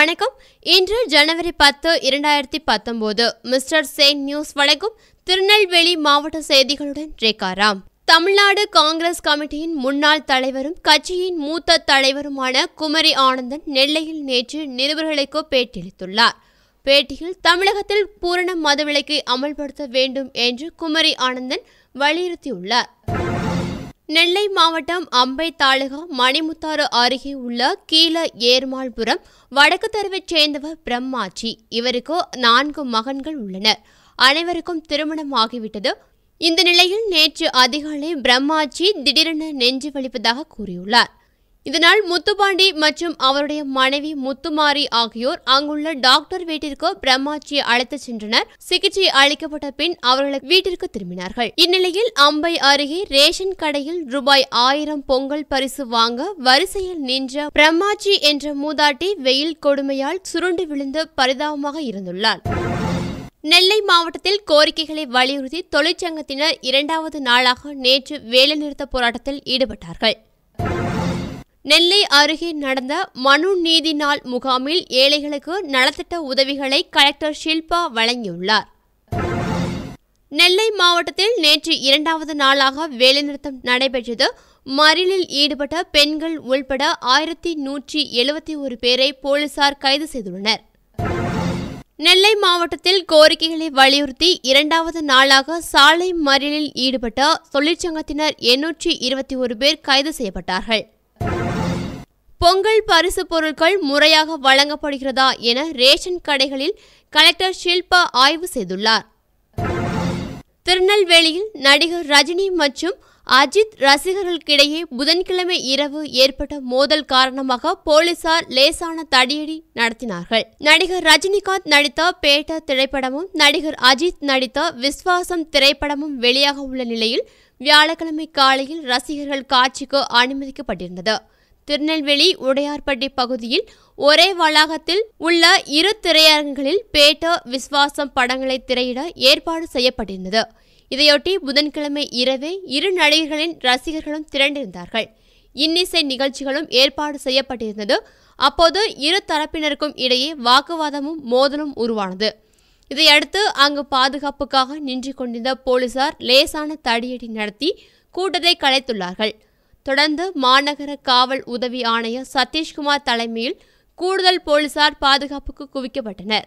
வணக்கம் இன்று ஜனவரி பத்து இரண்டாயிரத்தி பத்தொன்பது மிஸ்டர் சேன் நியூஸ் வழங்கும் திருநெல்வேலி மாவட்ட செய்திகளுடன் ரேகாராம் தமிழ்நாடு காங்கிரஸ் கமிட்டியின் முன்னாள் தலைவரும் கட்சியின் மூத்த தலைவருமான குமரி ஆனந்தன் நெல்லையில் நேற்று நிருபர்களுக்கு பேட்டியளித்துள்ளார் பேட்டியில் தமிழகத்தில் பூரண மதுவிலக்கை அமல்படுத்த வேண்டும் என்று குமரி ஆனந்தன் வலியுறுத்தியுள்ளார் நெல்லை மாவட்டம் அம்பை தாலுகா மணிமுத்தாறு அருகே உள்ள கீழ ஏர்மாள்புரம் வடக்கு தெருவைச் சேர்ந்தவர் பிரம்மாச்சி இவருக்கு நான்கு மகன்கள் உள்ளனர் அனைவருக்கும் திருமணம் ஆகிவிட்டது இந்த நிலையில் நேற்று அதிகாலை பிரம்மாச்சி திடீரென நெஞ்சு வலிப்பதாக கூறியுள்ளார் இதனால் முத்துப்பாண்டி மற்றும் அவருடைய மனைவி முத்துமாரி ஆகியோர் அங்குள்ள டாக்டர் வீட்டிற்கு பிரம்மாச்சியை அழைத்துச் சென்றனர் சிகிச்சை அளிக்கப்பட்ட பின் அவர்களை வீட்டிற்கு திரும்பினார்கள் இந்நிலையில் அம்பை அருகே ரேஷன் கடையில் ரூபாய் ஆயிரம் பொங்கல் பரிசு வாங்க வரிசையில் நின்ற பிரம்மாச்சி என்ற மூதாட்டி வெயில் கொடுமையால் சுருண்டு விழுந்து பரிதாபமாக இருந்துள்ளார் நெல்லை மாவட்டத்தில் கோரிக்கைகளை வலியுறுத்தி தொழிற்சங்கத்தினர் இரண்டாவது நாளாக நேற்று வேலைநிறுத்த போராட்டத்தில் ஈடுபட்டார்கள் நெல்லை அருகே நடந்த மனு நீதி நாள் முகாமில் ஏழைகளுக்கு நலத்திட்ட உதவிகளை கலெக்டர் ஷில்பா வழங்கியுள்ளார் நெல்லை மாவட்டத்தில் நேற்று இரண்டாவது நாளாக வேலைநிறுத்தம் நடைபெற்றது மறியலில் ஈடுபட்ட பெண்கள் உள்பட ஆயிரத்தி நூற்றி எழுபத்தி ஒரு பேரை போலீசார் கைது செய்துள்ளனர் நெல்லை மாவட்டத்தில் கோரிக்கைகளை வலியுறுத்தி இரண்டாவது நாளாக சாலை மறியலில் ஈடுபட்ட தொழிற்சங்கத்தினர் எண்ணூற்றி இருபத்தி ஒரு பேர் கைது செய்யப்பட்டார்கள் பொங்கல் பரிசு பொருட்கள் முறையாக வழங்கப்படுகிறதா என ரேஷன் கடைகளில் கலெக்டர் ஷில்பா ஆய்வு செய்துள்ளார் திருநெல்வேலியில் நடிகர் ரஜினி மற்றும் அஜித் ரசிகர்களுக்கிடையே புதன்கிழமை இரவு ஏற்பட்ட மோதல் காரணமாக போலீசார் லேசான தடியடி நடத்தினார்கள் நடிகர் ரஜினிகாந்த் நடித்த பேட்ட திரைப்படமும் நடிகர் அஜித் நடித்த விஸ்வாசம் திரைப்படமும் வெளியாக உள்ள நிலையில் வியாழக்கிழமை காலையில் ரசிகர்கள் காட்சிக்கு அனுமதிக்கப்பட்டிருந்தது திருநெல்வேலி உடையார்பட்டி பகுதியில் ஒரே வளாகத்தில் உள்ள இரு திரையரங்குகளில் பேட்ட விஸ்வாசம் படங்களை திரையிட ஏற்பாடு செய்யப்பட்டிருந்தது இதையொட்டி புதன்கிழமை இரவே இரு நடிகர்களின் ரசிகர்களும் திரண்டிருந்தார்கள் இன்னிசை நிகழ்ச்சிகளும் ஏற்பாடு செய்யப்பட்டிருந்தது அப்போது இரு தரப்பினருக்கும் இடையே வாக்குவாதமும் மோதலும் உருவானது இதையடுத்து அங்கு பாதுகாப்புக்காக நின்று கொண்டிருந்த போலீசார் லேசான தடியடி நடத்தி கூட்டத்தை கலைத்துள்ளார்கள் தொடர்ந்து மாநகர காவல் உதவி ஆணையர் சதீஷ்குமார் தலைமையில் கூடுதல் போலீசார் பாதுகாப்புக்கு குவிக்கப்பட்டனர்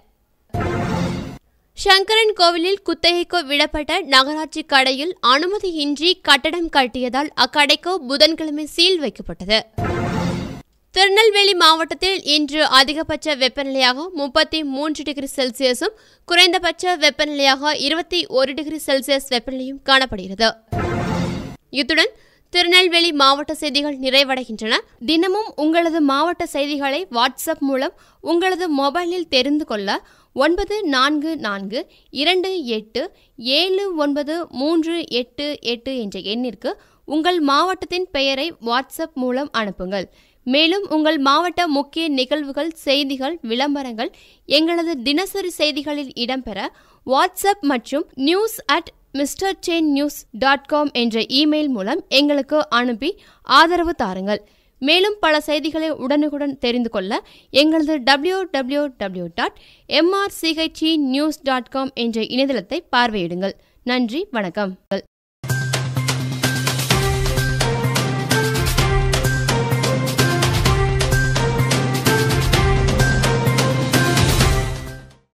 சங்கரன் கோவிலில் குத்தகைக்கு விடப்பட்ட நகராட்சி கடையில் அனுமதியின்றி கட்டடம் கட்டியதால் அக்கடைக்கு புதன்கிழமை சீல் வைக்கப்பட்டது திருநெல்வேலி மாவட்டத்தில் இன்று அதிகபட்ச வெப்பநிலையாக முப்பத்தி மூன்று டிகிரி செல்சியஸும் குறைந்தபட்ச வெப்பநிலையாக இருபத்தி ஒரு டிகிரி செல்சியஸ் வெப்பநிலையும் காணப்படுகிறது இத்துடன் திருநெல்வேலி மாவட்ட செய்திகள் நிறைவடைகின்றன தினமும் உங்களது மாவட்ட செய்திகளை வாட்ஸ்அப் மூலம் உங்களது மொபைலில் தெரிந்து கொள்ள ஒன்பது நான்கு நான்கு இரண்டு எட்டு ஏழு ஒன்பது மூன்று எட்டு எட்டு என்ற எண்ணிற்கு உங்கள் மாவட்டத்தின் பெயரை வாட்ஸ்அப் மூலம் அனுப்புங்கள் மேலும் உங்கள் மாவட்ட முக்கிய நிகழ்வுகள் செய்திகள் விளம்பரங்கள் எங்களது தினசரி செய்திகளில் இடம்பெற வாட்ஸ்அப் மற்றும் news at mister chain news dot com என்ற இமெயில் மூலம் எங்களுக்கு அனுப்பி ஆதரவு தாருங்கள் மேலும் பல செய்திகளை உடனுக்குடன் தெரிந்து கொள்ள எங்களது W W W dot M R C H E news dot com என்ற இணையதளத்தை பார்வையிடுங்கள் நன்றி வணக்கம்